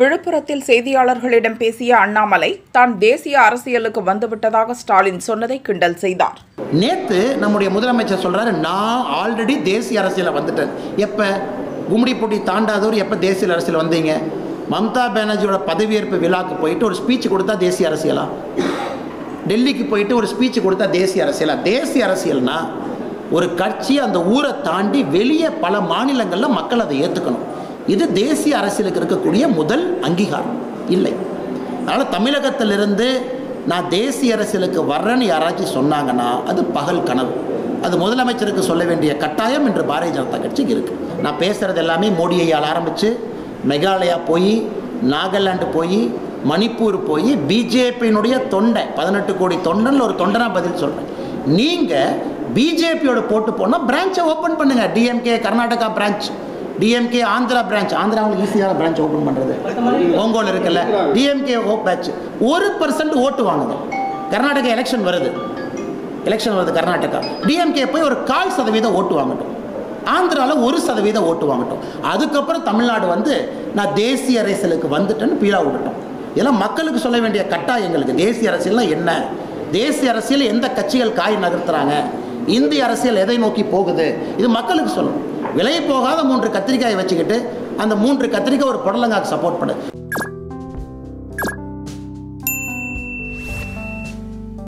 விழுப்புரத்தில் செய்தியாளர்களிடம் பேசிய அண்ணாமலை தான் தேசிய அரசியலுக்கு வந்துவிட்டதாக ஸ்டாலின் சொன்னதை கிண்டல் செய்தார் நேற்று நம்முடைய முதலமைச்சர் சொல்றாரு நான் ஆல்ரெடி தேசிய அரசியலில் வந்துட்டேன் எப்போ கும்மிடி போட்டி தாண்டாதவர் எப்போ தேசிய அரசியல் வந்தீங்க மம்தா பானர்ஜியோட பதவியேற்பு விழாக்கு போயிட்டு ஒரு ஸ்பீச் கொடுத்தா தேசிய அரசியலா டெல்லிக்கு போயிட்டு ஒரு ஸ்பீச் கொடுத்தா தேசிய அரசியலா தேசிய அரசியல்னா ஒரு கட்சி அந்த ஊரை தாண்டி வெளியே பல மாநிலங்களில் மக்கள் அதை ஏற்றுக்கணும் இது தேசிய அரசியலுக்கு இருக்கக்கூடிய முதல் அங்கீகாரம் இல்லை அதனால் தமிழகத்திலிருந்து நான் தேசிய அரசியலுக்கு வர்றேன்னு யாராச்சும் சொன்னாங்கன்னா அது பகல் கனவு அது முதலமைச்சருக்கு சொல்ல வேண்டிய கட்டாயம் என்று பாரதிய ஜனதா கட்சிக்கு இருக்குது நான் பேசுகிறது எல்லாமே மோடி ஐயால் ஆரம்பித்து மெகாலயா போய் நாகாலாந்து போய் மணிப்பூர் போய் பிஜேபியினுடைய தொண்டை பதினெட்டு கோடி தொண்டனில் ஒரு தொண்டனா பதில் சொல்கிறேன் நீங்கள் பிஜேபியோட போட்டு போனால் பிரான்ச்சை ஓப்பன் பண்ணுங்கள் DMK Karnataka branch DMK Andhra branch ஆந்திராவில் ஈஸியான பிரான்ச் ஓப்பன் பண்ணுறது ஓங்கோல் இருக்குல்ல டிஎம்கே ஓ பேட்ச் ஒரு பர்சன்ட் ஓட்டு வாங்குது கர்நாடகா எலெக்ஷன் வருது எலெக்ஷன் வருது கர்நாடகா டிஎம்கே போய் ஒரு கால் சதவீதம் ஓட்டு வாங்கட்டும் ஆந்திராவில் ஒரு சதவீதம் ஓட்டு வாங்கட்டும் அதுக்கப்புறம் தமிழ்நாடு வந்து நான் தேசிய அரசியலுக்கு வந்துட்டேன்னு பீலா விட்டுட்டோம் இதெல்லாம் மக்களுக்கு சொல்ல வேண்டிய கட்டாயங்களுக்கு தேசிய அரசியல்னா என்ன தேசிய அரசியல் எந்த கட்சிகள் காய் நகர்த்துறாங்க இந்திய அரசியல் எதை நோக்கி போகுது இது மக்களுக்கு சொல்லணும் விலை போகாத மூன்று கத்திரிக்காயை வச்சுக்கிட்டு அந்த மூன்று கத்திரிக்காய் ஒரு புடலங்காக்கு சப்போர்ட் பண்ணு